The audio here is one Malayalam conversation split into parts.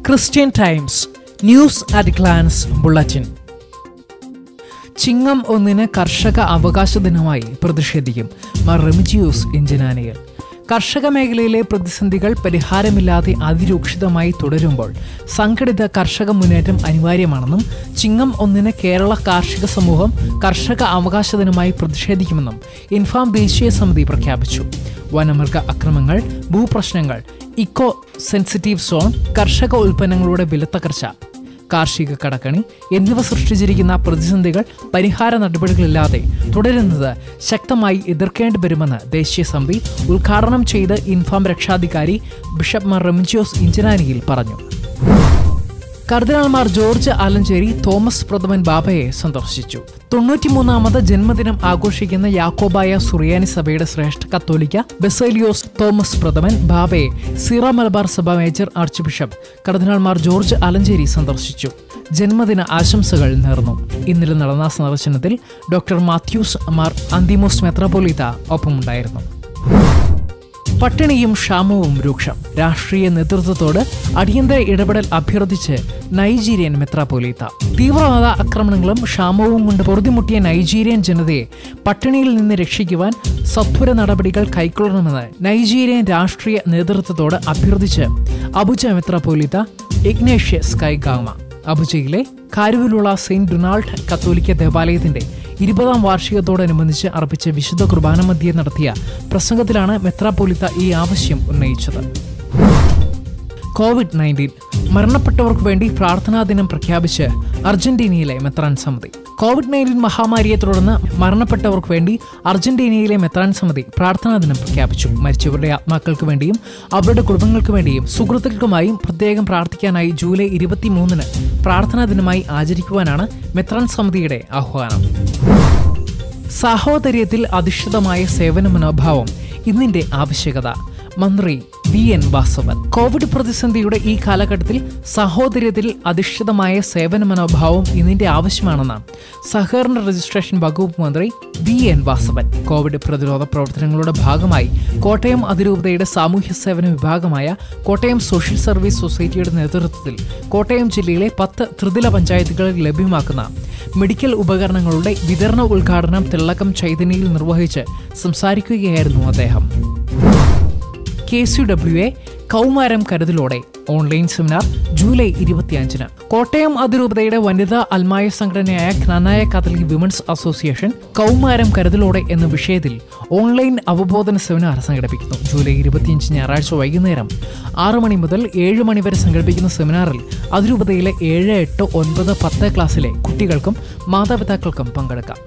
Christian Times news at glance bulletin ചിങ്ങം ഒന്നിന് കർഷക അവകാശ ദിനമായി പ്രതിഷേധിക്കും മാർ റെമിജിയൂസ് ഇഞ്ചനാനിയൽ കർഷക മേഖലയിലെ പ്രതിസന്ധികൾ പരിഹാരമില്ലാതെ അതിരൂക്ഷിതമായി തുടരുമ്പോൾ സംഘടിത കർഷക മുന്നേറ്റം അനിവാര്യമാണെന്നും ചിങ്ങം ഒന്നിന് കേരള കാർഷിക സമൂഹം കർഷക അവകാശ ദിനമായി പ്രതിഷേധിക്കുമെന്നും ഇൻഫാം ദേശീയ സമിതി പ്രഖ്യാപിച്ചു വനമൃഗ അക്രമങ്ങൾ ഭൂപ്രശ്നങ്ങൾ ഇക്കോ സെൻസിറ്റീവ് സോൺ കർഷക ഉൽപ്പന്നങ്ങളുടെ വിലത്തകർച്ച കാർഷിക കടക്കണി എന്നിവ സൃഷ്ടിച്ചിരിക്കുന്ന പ്രതിസന്ധികൾ പരിഹാര നടപടികളില്ലാതെ തുടരുന്നത് ശക്തമായി എതിർക്കേണ്ടി വരുമെന്ന് ദേശീയ സമിതി ഉദ്ഘാടനം ചെയ്ത് ഇൻഫാം രക്ഷാധികാരി ബിഷപ്പ് മാർ റെമിജിയോസ് ഇഞ്ചനാനിയിൽ പറഞ്ഞു കർദിനാൾമാർ ജോർജ് ആലഞ്ചേരി തോമസ് പ്രഥമൻ ബാബയെ സന്ദർശിച്ചു തൊണ്ണൂറ്റിമൂന്നാമത് ജന്മദിനം ആഘോഷിക്കുന്ന യാക്കോബായ സുറിയാനി സഭയുടെ ശ്രേഷ്ഠ കത്തോലിക്ക ബെസേലിയോസ് തോമസ് പ്രഥമൻ ബാബയെ സീറ മലബാർ സഭ മേജർ ആർച്ച് ബിഷപ്പ് കർദിനാൾമാർ ജോർജ് ആലഞ്ചേരി സന്ദർശിച്ചു ജന്മദിന ആശംസകൾ നേർന്നു ഇന്നലെ നടന്ന സന്ദർശനത്തിൽ ഡോക്ടർ മാത്യൂസ് മാർ അന്തിമോസ് മെത്രാപോലിത്ത ഒപ്പമുണ്ടായിരുന്നു പട്ടിണിയും ക്ഷാമവും രൂക്ഷം രാഷ്ട്രീയ നേതൃത്വത്തോട് അടിയന്തര ഇടപെടൽ അഭ്യർത്ഥിച്ച് നൈജീരിയൻ മെത്രാപോലീത്ത തീവ്രവാദ ആക്രമണങ്ങളും ക്ഷാമവും കൊണ്ട് പൊറുതിമുട്ടിയ നൈജീരിയൻ ജനതയെ പട്ടിണിയിൽ നിന്ന് രക്ഷിക്കുവാൻ സത്വര നടപടികൾ കൈക്കൊള്ളണമെന്ന് നൈജീരിയൻ രാഷ്ട്രീയ നേതൃത്വത്തോട് അഭ്യർത്ഥിച്ച് അബുജ മെത്രാപോലീത്ത ഇഗ്നേഷ്യസ് കൈഗാമ അബുജയിലെ കാരുവിലുള്ള സെയിന്റ് ഡൊണാൾഡ് കത്തോലിക്ക ദേവാലയത്തിന്റെ ഇരുപതാം വാർഷികത്തോടനുബന്ധിച്ച് അർപ്പിച്ച വിശുദ്ധ കുർബാന മധ്യേ നടത്തിയ പ്രസംഗത്തിലാണ് മെത്രാപോലിത്ത ഈ ആവശ്യം ഉന്നയിച്ചത് കോവിഡ് നയൻറ്റീൻ മരണപ്പെട്ടവർക്ക് വേണ്ടി പ്രാർത്ഥനാ ദിനം പ്രഖ്യാപിച്ച് അർജന്റീനയിലെ മെത്രാൻ സമിതി കോവിഡ് നയൻറ്റീൻ മഹാമാരിയെ തുടർന്ന് മരണപ്പെട്ടവർക്ക് വേണ്ടി അർജന്റീനയിലെ മെത്രാൻ സമിതി പ്രാർത്ഥനാ ദിനം പ്രഖ്യാപിച്ചു മരിച്ചവരുടെ ആത്മാക്കൾക്ക് വേണ്ടിയും അവരുടെ കുടുംബങ്ങൾക്ക് വേണ്ടിയും സുഹൃത്തുക്കൾക്കുമായും പ്രത്യേകം പ്രാർത്ഥിക്കാനായി ജൂലൈ ഇരുപത്തിമൂന്നിന് പ്രാർത്ഥനാ ദിനമായി ആചരിക്കുവാനാണ് മെത്രാൻ സമിതിയുടെ ആഹ്വാനം സാഹോദര്യത്തിൽ അധിഷ്ഠിതമായ സേവന മനോഭാവം ഇന്നിന്റെ ആവശ്യകത മന്ത്രി വി എൻ വാസവൻ കോവിഡ് പ്രതിസന്ധിയുടെ ഈ കാലഘട്ടത്തിൽ സഹോദര്യത്തിൽ അധിഷ്ഠിതമായ സേവന മനോഭാവം ഇന്നിന്റെ ആവശ്യമാണെന്ന് സഹകരണ രജിസ്ട്രേഷൻ വകുപ്പ് മന്ത്രി വി എൻ വാസവൻ കോവിഡ് പ്രതിരോധ പ്രവർത്തനങ്ങളുടെ ഭാഗമായി കോട്ടയം അതിരൂപതയുടെ സാമൂഹ്യ സേവന വിഭാഗമായ കോട്ടയം സോഷ്യൽ സർവീസ് സൊസൈറ്റിയുടെ നേതൃത്വത്തിൽ കോട്ടയം ജില്ലയിലെ പത്ത് ത്രിതല പഞ്ചായത്തുകളിൽ ലഭ്യമാക്കുന്ന മെഡിക്കൽ ഉപകരണങ്ങളുടെ വിതരണ ഉദ്ഘാടനം തിളക്കം ചൈതന്യയിൽ നിർവഹിച്ച് സംസാരിക്കുകയായിരുന്നു അദ്ദേഹം കെ സി ഡബ്ല്യു എ കൗമാരം കരുതലോടെ ഓൺലൈൻ സെമിനാർ ജൂലൈ ഇരുപത്തിയഞ്ചിന് കോട്ടയം അതിരൂപതയുടെ വനിതാ അൽമായ സംഘടനയായ ജ്ഞാനായ കാത്തലിക് വിമൻസ് അസോസിയേഷൻ കൗമാരം കരുതലോടെ എന്ന വിഷയത്തിൽ ഓൺലൈൻ അവബോധന സെമിനാർ സംഘടിപ്പിക്കുന്നു ജൂലൈ ഇരുപത്തിയഞ്ച് ഞായറാഴ്ച വൈകുന്നേരം ആറ് മണി മുതൽ ഏഴ് മണി വരെ സംഘടിപ്പിക്കുന്ന സെമിനാറിൽ അതിരൂപതയിലെ ഏഴ് എട്ട് ഒൻപത് പത്ത് ക്ലാസ്സിലെ കുട്ടികൾക്കും മാതാപിതാക്കൾക്കും പങ്കെടുക്കാം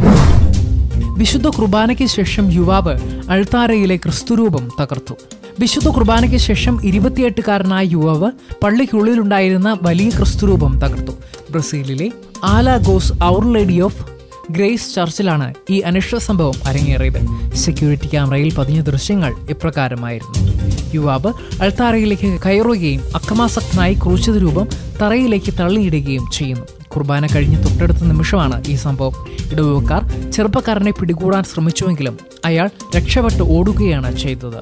വിശുദ്ധ കുർബാനയ്ക്ക് ശേഷം യുവാവ് അൾത്താരയിലെ ക്രിസ്തുരൂപം തകർത്തു വിശുദ്ധ കുർബാനയ്ക്ക് ശേഷം ഇരുപത്തിയെട്ടുകാരനായ യുവാവ് പള്ളിക്കുള്ളിലുണ്ടായിരുന്ന വലിയ ക്രിസ്തുരൂപം തകർത്തു ബ്രസീലിലെ Alagoas our lady of grace ചർച്ചിലാണ് ഈ അനിഷ്ട സംഭവം അരങ്ങേറിയത് സെക്യൂരിറ്റി ക്യാമറയിൽ പതിഞ്ഞ ദൃശ്യങ്ങൾ ഇപ്രകാരമായിരുന്നു യുവാവ് അൾത്താരയിലേക്ക് കയറുകയും അക്രമാസക്തനായി ക്രൂശിത രൂപം തറയിലേക്ക് തള്ളിയിടുകയും ചെയ്യുന്നു കുർബാന കഴിഞ്ഞ് തൊട്ടടുത്ത നിമിഷമാണ് ഈ സംഭവം ഇടവുകാർ ചെറുപ്പക്കാരനെ പിടികൂടാൻ ശ്രമിച്ചുവെങ്കിലും അയാൾ രക്ഷപ്പെട്ട് ഓടുകയാണ് ചെയ്തത്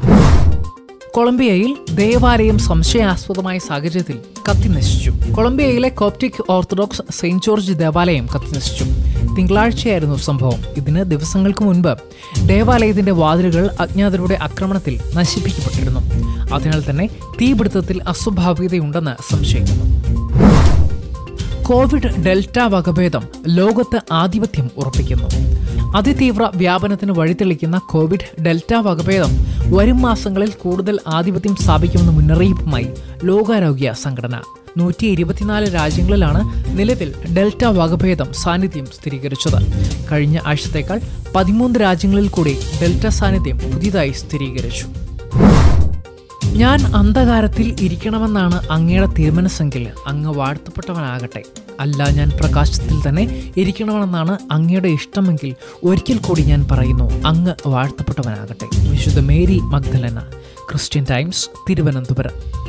കൊളംബിയയിൽ ദേവാലയം സംശയാസ്പദമായ സാഹചര്യത്തിൽ കത്തിനശിച്ചു കൊളംബിയയിലെ കോപ്റ്റിക് ഓർത്തഡോക്സ് സെയിന്റ് ജോർജ് ദേവാലയം കത്തിനശിച്ചു തിങ്കളാഴ്ചയായിരുന്നു സംഭവം ഇതിന് ദിവസങ്ങൾക്ക് മുൻപ് ദേവാലയത്തിന്റെ വാതിലുകൾ അജ്ഞാതരുടെ ആക്രമണത്തിൽ നശിപ്പിക്കപ്പെട്ടിരുന്നു അതിനാൽ തന്നെ തീപിടുത്തത്തിൽ അസ്വാഭാവികതയുണ്ടെന്ന് സംശയിക്കുന്നു കോവിഡ് ഡെൽറ്റ വകഭേദം ലോകത്ത് ആധിപത്യം ഉറപ്പിക്കുന്നു അതിതീവ്ര വ്യാപനത്തിന് വഴിതെളിക്കുന്ന കോവിഡ് ഡെൽറ്റ വകഭേദം വരും മാസങ്ങളിൽ കൂടുതൽ ആധിപത്യം സ്ഥാപിക്കുമെന്ന മുന്നറിയിപ്പുമായി ലോകാരോഗ്യ സംഘടന നൂറ്റി ഇരുപത്തിനാല് രാജ്യങ്ങളിലാണ് നിലവിൽ ഡെൽറ്റ വകഭേദം സാന്നിധ്യം സ്ഥിരീകരിച്ചത് കഴിഞ്ഞ ആഴ്ചത്തേക്കാൾ പതിമൂന്ന് രാജ്യങ്ങളിൽ കൂടി ഡെൽറ്റ സാന്നിധ്യം പുതിയതായി സ്ഥിരീകരിച്ചു ഞാൻ അന്ധകാരത്തിൽ ഇരിക്കണമെന്നാണ് അങ്ങയുടെ തീരുമാനസെങ്കിൽ അങ്ങ് വാഴ്ത്തപ്പെട്ടവനാകട്ടെ അല്ല ഞാൻ പ്രകാശത്തിൽ തന്നെ ഇരിക്കണമെന്നാണ് അങ്ങയുടെ ഇഷ്ടമെങ്കിൽ ഒരിക്കൽ കൂടി ഞാൻ പറയുന്നു അങ്ങ് വാഴ്ത്തപ്പെട്ടവനാകട്ടെ വിശുദ്ധ Mary Magdalena Christian Times Thiruvananthapuram